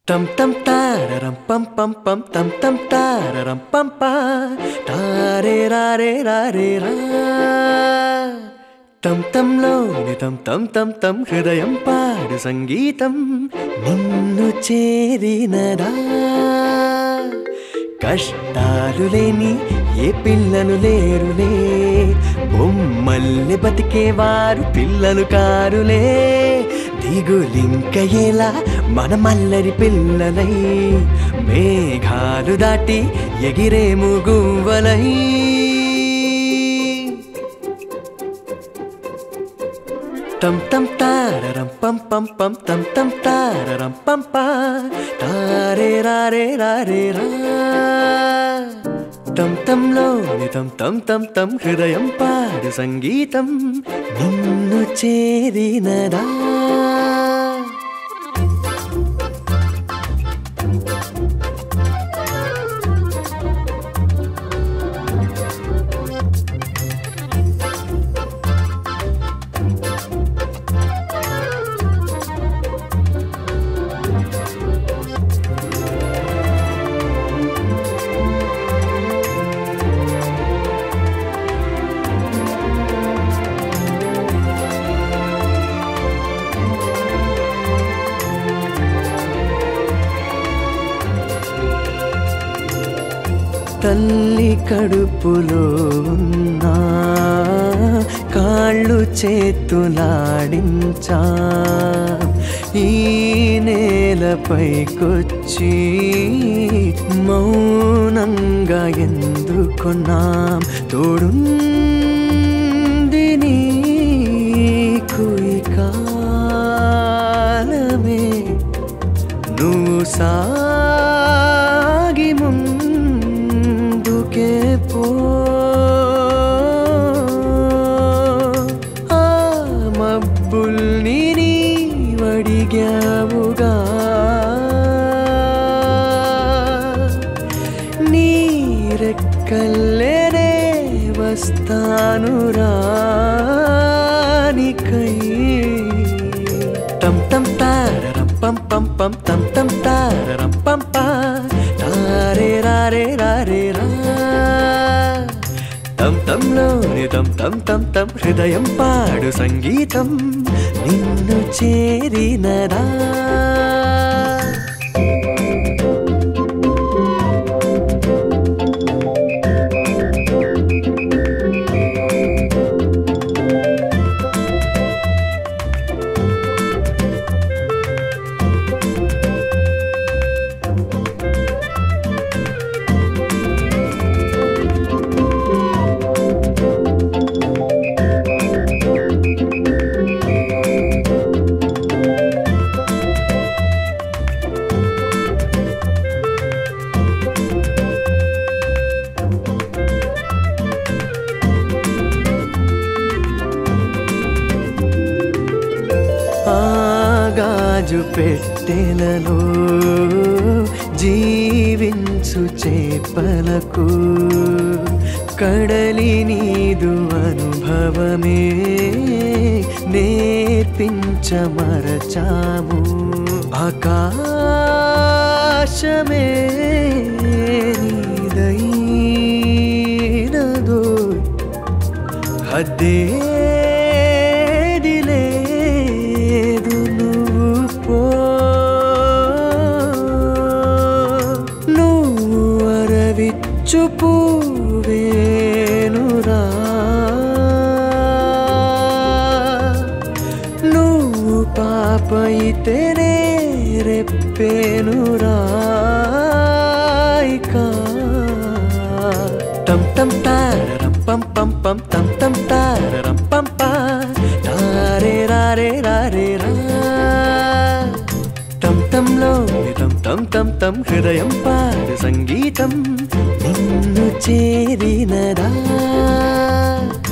టం టం తారరం పం పం పం టం టం తారరం పం పా తారే రారే రారే రా టం టంలోని టం టం టం టం హృదయం పాడు సంగీతం నిన్ను చేరినదా కష్టాలు లేని ఏ పిల్లలు లేరులే బొమ్మల్ని బతికేవారు పిల్లలు కారులే దిగులింక ఎలా మన మల్లరి పిల్లలై మేఘాలు దాటి ఎగిరేము గువ్వలై టం టం తారరం పం పం పం టం టం తారరం పం పా తారే రారే రారే రా టం టంలోని టం టం టం టం హృదయం పాడు సంగీతం నిన్ను చేరినదా తల్లి కడుపులో ఉన్నా కాళ్ళు చేతులాడించా ఈ నేలపైకొచ్చి మౌనంగా ఎందుకున్నాం తోడుంది నీకు ఈ కాలమే నువ్వు సాగి ముందుకే పో ఆ మబ్బుల్ని నీవడిగావుగా నీరెక్కల్లేనే వస్తాను రానికై టం టం తారరం పం పం పం టం టం తారరం పం పా తారే రారే రారే రా టం టంలోని టం టం టం టం హృదయం పాడు సంగీతం నిన్ను చేరినదా ఆగాజు పెట్టెలలో జీవించు చేపలకు కడలి నీదు అనుభవమే నేర్పించమరచాము ఆకాశమే నీదైనదో హద్దేది లేదు నువ్వు పో నువ్వు అరవిచ్చు పువ్వేనురా నువ్వు పాపైతేనే రెప్పేనురా ఇక టం టం తారరం పం పం పం టం టం తారరం పం పా తారే రారే రారే రా టం టంలో టం టం టం టం హృదయం పాడు సంగీతం నిన్ను చేరినదా